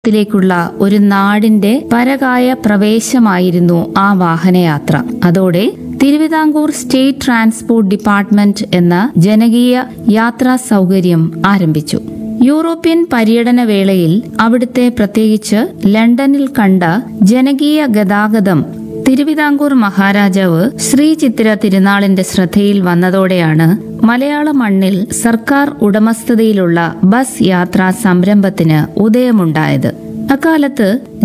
ത്തിലേക്കുള്ള ഒരു നാടിന്റെ പരകായ പ്രവേശമായിരുന്നു ആ വാഹനയാത്ര അതോടെ തിരുവിതാംകൂർ സ്റ്റേറ്റ് ട്രാൻസ്പോർട്ട് ഡിപ്പാർട്ട്മെന്റ് എന്ന ജനകീയ യാത്രാ സൗകര്യം ആരംഭിച്ചു യൂറോപ്യൻ പര്യടന വേളയിൽ അവിടുത്തെ പ്രത്യേകിച്ച് ലണ്ടനിൽ കണ്ട ജനകീയ ഗതാഗതം തിരുവിതാംകൂർ മഹാരാജാവ് ശ്രീ ചിത്തിര തിരുനാളിന്റെ ശ്രദ്ധയിൽ വന്നതോടെയാണ് മലയാള മണ്ണിൽ സർക്കാർ ഉടമസ്ഥതയിലുള്ള ബസ് യാത്രാ സംരംഭത്തിന് ഉദയമുണ്ടായത് അക്കാലത്ത്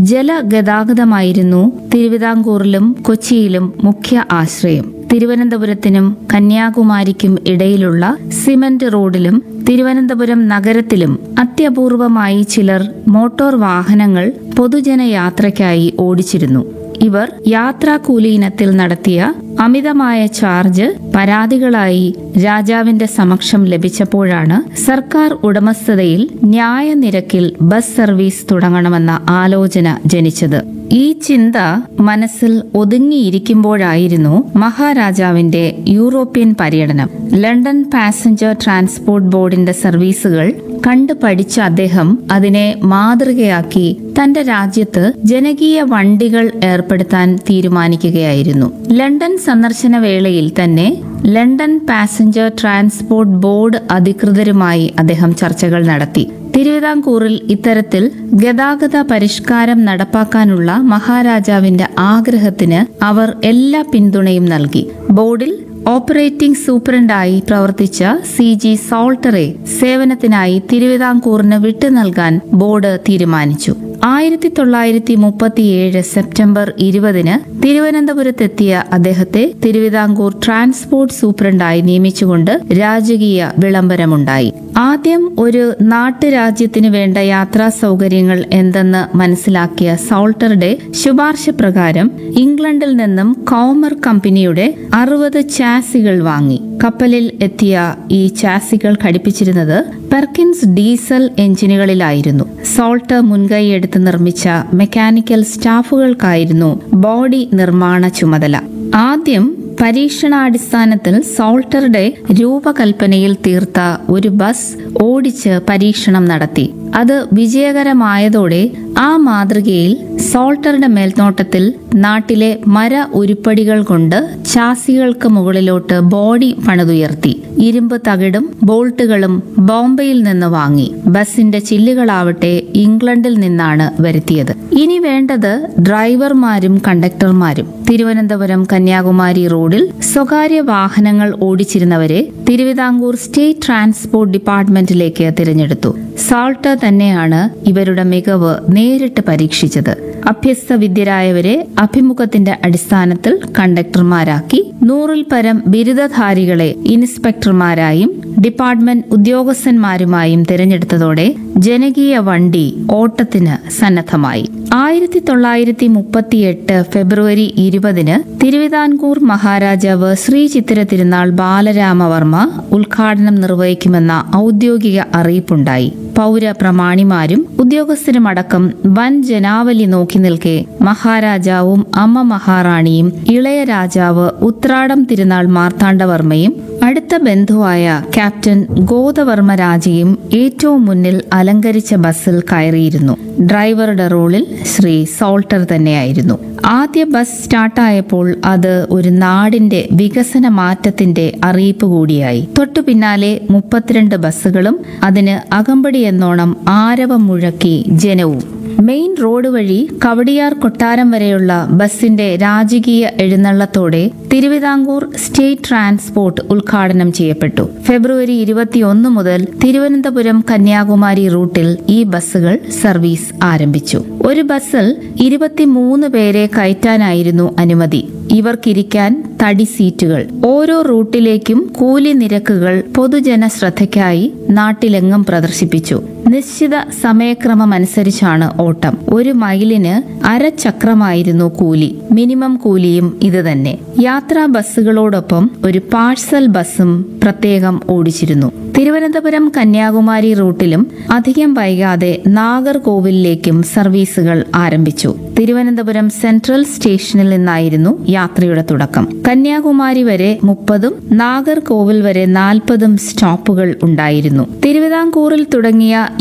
ജലഗതാഗതമായിരുന്നു തിരുവിതാംകൂറിലും കൊച്ചിയിലും മുഖ്യ ആശ്രയം തിരുവനന്തപുരത്തിനും കന്യാകുമാരിക്കും ഇടയിലുള്ള സിമന്റ് റോഡിലും തിരുവനന്തപുരം നഗരത്തിലും അത്യപൂർവമായി ചിലർ മോട്ടോർ വാഹനങ്ങൾ പൊതുജനയാത്രയ്ക്കായി ഓടിച്ചിരുന്നു ഇവർ യാത്രാക്കൂലി ഇനത്തിൽ നടത്തിയ അമിതമായ ചാർജ് പരാതികളായി രാജാവിന്റെ സമക്ഷം ലഭിച്ചപ്പോഴാണ് സർക്കാർ ഉടമസ്ഥതയിൽ ന്യായ നിരക്കിൽ ബസ് സർവീസ് തുടങ്ങണമെന്ന ആലോചന ജനിച്ചത് ഈ ചിന്ത മനസ്സിൽ ഒതുങ്ങിയിരിക്കുമ്പോഴായിരുന്നു മഹാരാജാവിന്റെ യൂറോപ്യൻ പര്യടനം ലണ്ടൻ പാസഞ്ചർ ട്രാൻസ്പോർട്ട് ബോർഡിന്റെ സർവീസുകൾ കണ്ടു പഠിച്ച അദ്ദേഹം അതിനെ മാതൃകയാക്കി തന്റെ രാജ്യത്ത് ജനകീയ വണ്ടികൾ ഏർപ്പെടുത്താൻ തീരുമാനിക്കുകയായിരുന്നു ലണ്ടൻ സന്ദർശന വേളയിൽ തന്നെ ലണ്ടൻ പാസഞ്ചർ ട്രാൻസ്പോർട്ട് ബോർഡ് അധികൃതരുമായി അദ്ദേഹം ചർച്ചകൾ നടത്തി തിരുവിതാംകൂറിൽ ഇത്തരത്തിൽ ഗതാഗത പരിഷ്കാരം നടപ്പാക്കാനുള്ള മഹാരാജാവിന്റെ ആഗ്രഹത്തിന് അവർ എല്ലാ പിന്തുണയും നൽകി ബോർഡിൽ ഓപ്പറേറ്റിംഗ് സൂപ്രണ്ടായി പ്രവർത്തിച്ച സി ജി സോൾട്ടറെ സേവനത്തിനായി തിരുവിതാംകൂറിന് വിട്ടു നൽകാൻ ബോർഡ് തീരുമാനിച്ചു ആയിരത്തി തൊള്ളായിരത്തി മുപ്പത്തിയേഴ് സെപ്റ്റംബർ ഇരുപതിന് തിരുവനന്തപുരത്തെത്തിയ അദ്ദേഹത്തെ തിരുവിതാംകൂർ ട്രാൻസ്പോർട്ട് സൂപ്രണ്ടായി നിയമിച്ചുകൊണ്ട് രാജകീയ വിളംബരമുണ്ടായി ആദ്യം ഒരു നാട്ടുരാജ്യത്തിനു വേണ്ട യാത്രാ സൗകര്യങ്ങൾ എന്തെന്ന് മനസ്സിലാക്കിയ സോൾട്ടറുടെ ശുപാർശ പ്രകാരം ഇംഗ്ലണ്ടിൽ നിന്നും കോമർ കമ്പനിയുടെ അറുപത് ചാസികൾ വാങ്ങി കപ്പലിൽ എത്തിയ ഈ ചാസികൾ ഘടിപ്പിച്ചിരുന്നത് പെർക്കിൻസ് ഡീസൽ എഞ്ചിനുകളിലായിരുന്നു സോൾട്ട് മുൻകൈയെടുത്ത് നിർമ്മിച്ച മെക്കാനിക്കൽ സ്റ്റാഫുകൾക്കായിരുന്നു ബോഡി നിർമ്മാണ ചുമതല ആദ്യം പരീക്ഷണാടിസ്ഥാനത്തിൽ സോൾട്ടറുടെ രൂപകൽപ്പനയിൽ തീർത്ത ഒരു ബസ് ഓടിച്ച് പരീക്ഷണം നടത്തി അത് വിജയകരമായതോടെ ആ മാതൃകയിൽ സോൾട്ടറുടെ മേൽനോട്ടത്തിൽ നാട്ടിലെ മര ഉരുപ്പടികൾ കൊണ്ട് ചാസികൾക്ക് മുകളിലോട്ട് ബോഡി പണിതുയർത്തി ഇരുമ്പ് തകിടും ബോൾട്ടുകളും ബോംബെയിൽ നിന്ന് വാങ്ങി ബസിന്റെ ചില്ലുകളാവട്ടെ ഇംഗ്ലണ്ടിൽ നിന്നാണ് വരുത്തിയത് ഇനി വേണ്ടത് ഡ്രൈവർമാരും കണ്ടക്ടർമാരും തിരുവനന്തപുരം കന്യാകുമാരി റോഡിൽ സ്വകാര്യ വാഹനങ്ങൾ ഓടിച്ചിരുന്നവരെ തിരുവിതാംകൂർ സ്റ്റേറ്റ് ട്രാൻസ്പോർട്ട് ഡിപ്പാർട്ട്മെന്റിലേക്ക് തിരഞ്ഞെടുത്തു സാൾട്ട് തന്നെയാണ് ഇവരുടെ മികവ് നേരിട്ട് പരീക്ഷിച്ചത് അഭ്യസ്ത വിദ്യരായവരെ അഭിമുഖത്തിന്റെ അടിസ്ഥാനത്തിൽ കണ്ടക്ടർമാരാക്കി നൂറിൽ പരം ബിരുദധാരികളെ ഇൻസ്പെക്ടർമാരായും ഡിപ്പാർട്ട്മെന്റ് ഉദ്യോഗസ്ഥന്മാരുമായും തിരഞ്ഞെടുത്തതോടെ ജനകീയ വണ്ടി ഓട്ടത്തിന് സന്നദ്ധമായി ആയിരത്തി തൊള്ളായിരത്തി മുപ്പത്തിയെട്ട് ഫെബ്രുവരി ഇരുപതിന് തിരുവിതാംകൂർ മഹാരാജാവ് ശ്രീ ചിത്തിര തിരുനാൾ ബാലരാമവർമ്മ ഉദ്ഘാടനം നിർവഹിക്കുമെന്ന ഔദ്യോഗിക അറിയിപ്പുണ്ടായി പൗര പ്രമാണിമാരും ഉദ്യോഗസ്ഥരുമടക്കം വൻ ജനാവലി നോക്കി നിൽക്കെ മഹാരാജാവും അമ്മ മഹാറാണിയും ഇളയ രാജാവ് ഉത്രാടം തിരുനാൾ മാർത്താണ്ഡവർമ്മയും അടുത്ത ബന്ധുവായ ക്യാപ്റ്റൻ ഗോദവർമ്മ രാജയും ഏറ്റവും മുന്നിൽ അലങ്കരിച്ച ബസ്സിൽ കയറിയിരുന്നു ഡ്രൈവറുടെ റോളിൽ ശ്രീ സോൾട്ടർ തന്നെയായിരുന്നു ആദ്യ ബസ് സ്റ്റാർട്ടായപ്പോൾ അത് ഒരു നാടിന്റെ വികസന മാറ്റത്തിന്റെ അറിയിപ്പ് കൂടിയായി തൊട്ടു പിന്നാലെ മുപ്പത്തിരണ്ട് ബസ്സുകളും അതിന് അകമ്പടി എന്നോണം ആരവം മുഴക്കി ജനവും മെയിൻ റോഡ് വഴി കവടിയാർ കൊട്ടാരം വരെയുള്ള ബസിന്റെ രാജകീയ എഴുന്നള്ളത്തോടെ തിരുവിതാംകൂർ സ്റ്റേറ്റ് ട്രാൻസ്പോർട്ട് ഉദ്ഘാടനം ചെയ്യപ്പെട്ടു ഫെബ്രുവരി ഇരുപത്തിയൊന്ന് മുതൽ തിരുവനന്തപുരം കന്യാകുമാരി റൂട്ടിൽ ഈ ബസ്സുകൾ സർവീസ് ആരംഭിച്ചു ഒരു ബസ്സിൽ ഇരുപത്തിമൂന്ന് പേരെ കയറ്റാനായിരുന്നു അനുമതി ഇവർക്കിരിക്കാൻ തടി സീറ്റുകൾ ഓരോ റൂട്ടിലേക്കും കൂലി നിരക്കുകൾ പൊതുജന ശ്രദ്ധയ്ക്കായി നാട്ടിലെങ്ങും പ്രദർശിപ്പിച്ചു നിശ്ചിത സമയക്രമമനുസരിച്ചാണ് ഓട്ടം ഒരു മൈലിന് അരചക്രമായിരുന്നു കൂലി മിനിമം കൂലിയും ഇത് തന്നെ യാത്രാ ബസ്സുകളോടൊപ്പം ഒരു പാഴ്സൽ ബസ്സും പ്രത്യേകം ഓടിച്ചിരുന്നു തിരുവനന്തപുരം കന്യാകുമാരി റൂട്ടിലും അധികം വൈകാതെ നാഗർകോവിലിലേക്കും സർവീസുകൾ ആരംഭിച്ചു തിരുവനന്തപുരം സെൻട്രൽ സ്റ്റേഷനിൽ നിന്നായിരുന്നു യാത്രയുടെ തുടക്കം കന്യാകുമാരി വരെ മുപ്പതും നാഗർകോവിൽ വരെ നാൽപ്പതും സ്റ്റോപ്പുകൾ ഉണ്ടായിരുന്നു തിരുവിതാംകൂറിൽ തുടങ്ങിയ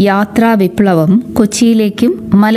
യാത്രാ വിപ്ലവം കൊച്ചിയിലേക്കും മല